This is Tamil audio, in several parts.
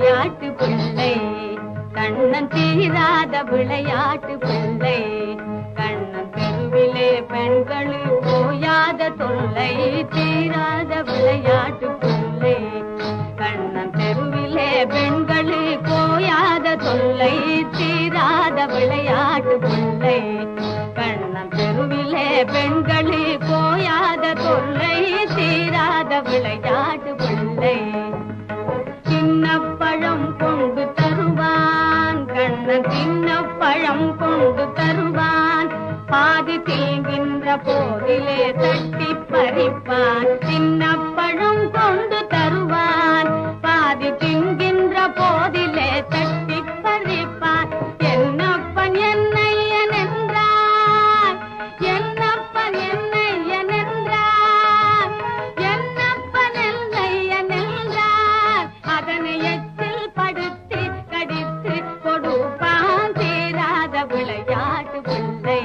விளையாட்டு பிள்ளை கண்ணன் தீராத விளையாட்டு பிள்ளை கண்ணன் தெருவிலே பெண்களு போயாத தொல்லை தீராத விளையாட்டு பிள்ளை கண்ணன் தெருவிலே பெண்களு போயாத தொல்லை தீராத விளையாட்டு பிள்ளை கண்ணன் தெருவிலே பெண்களு போயாத தொல்லை தீராத விளையாட்டு பிள்ளை சின்ன பழம் கொண்டு தருவான் கண்ணன் சின்ன பழம் கொண்டு தருவான் பாதி தீங்கின்ற போதிலே தட்டி பறிப்பான் சின்ன பழம் கொண்டு தருவான் பாதி தின்கின்ற போதிலே தட்டி பறிப்பான் என்னப்பன் என்னையன் என்றான் என்னப்பன் என்னையன் என்றான் என்னப்பன் என்னையன் என்றான் அதனை எச்சில் படுத்தி கடித்து கொடுப்பான் தீராத விளையாட்டு பிள்ளை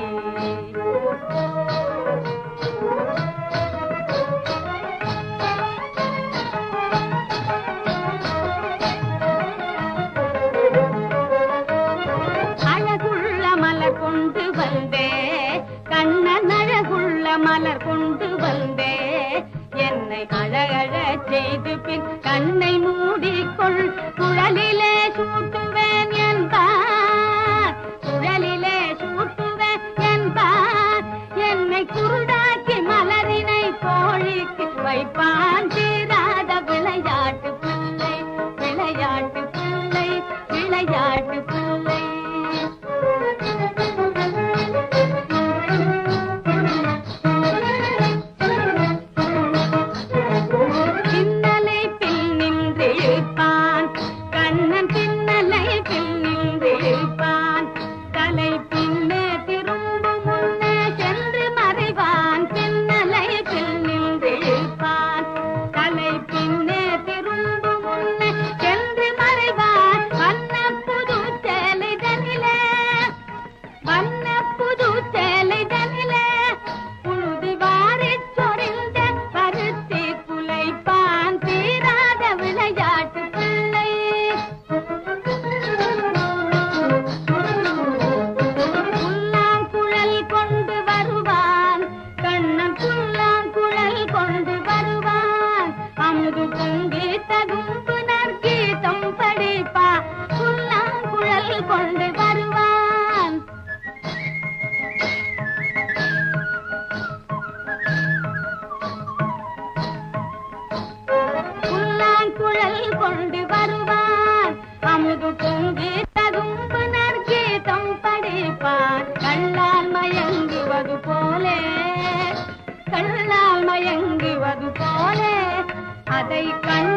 அழகுள்ள மலர் கொண்டு வந்தே கண்ணன் அழகுள்ள மலர் கொண்டு வந்தே என்னை அழகழ செய்து பின் கண்ணை மூடிக்கொள் குழலிலே சூட்டுவேன் என்பார் குழலிலே சூட்டுவேன் என்பார் என்னை குருடாக்கி மலரினை கோழிக்கு வைப்பான் தீராத விளையாட்டு பிள்ளை விளையாட்டு பிள்ளை விளையாட்டு பிள்ளை பின்னலை பில் நின்று இழுப்பான் கண்ணன் பின்னலை பில் நின்று இழுப்பான் தலை பின்னே திரும்பும் முன்னே சென்று மறைவான் பின்னலை பில் நின்று இழுப்பான் தலை பின்னே திரும்பும் முன்னே சென்று மறைவான் வண்ண புது சேலைதனிலே வண்ண புது சேலைதனிலே புழுதி வாரிச் சொரிந்த பருத்தி குலைப்பான் தீராத விளையாட்டு பிள்ளை புல்லாங்குழல் கொண்டு வருவான் கண்ணன் புல்லாங்குழல் கொண்டு வருவான் அமுது பொங்கி தகும்பு நற்கீதம் படிப்பான் புல்லாங்குழல் கொண்டு வருவான் புல்லாங்குழல் கொண்டு வருவான் அமுது பொங்கி தகும்பு நற்கீதம் படிப்பான் கண்ணால் மயங்குவது போலே கண்ணால் மயங்குவது போலே அதை கண்